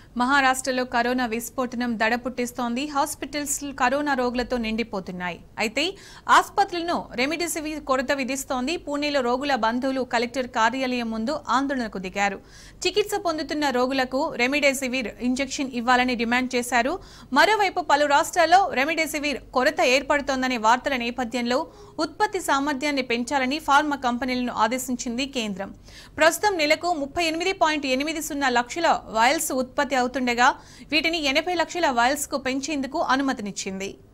మహారాష్ట్రలో కరోనా విస్ఫోటనం దడ పుట్టిస్తోంది hospitals corona రోగులతో నిండిపోతున్నాయి అయితే ఆసుపత్రులను రెమిడెసివిర్ కొరత విధిస్తోంది పూణేలో రోగుల బంధువులు కలెక్టర్ కార్యాలయం ముందు ఆందోళనకు దిగారు చికిత్స పొందుతున్న రోగులకు రెమిడెసివిర్ ఇంజెక్షన్ ఇవ్వాలని డిమాండ్ చేశారు మరోవైపు పలు రాష్ట్రాల్లో రెమిడెసివిర్ కొరత ఏర్పడుతోందనే వార్తల నేపథ్యంలో ఉత్పత్తి సామర్థ్యాన్ని పెంచాలని ఫార్మా కంపెనీలను ఆదేశించింది కేంద్రం ప్రస్తుతం నెలకు ముప్పై ఎనిమిది పాయింట్ ఎనిమిది సున్నా లక్షల వయల్స్ ఉత్పత్తి అవుతుండగా వీటిని ఎనభై లక్షల వయల్స్ కు పెంచేందుకు అనుమతినిచ్చింది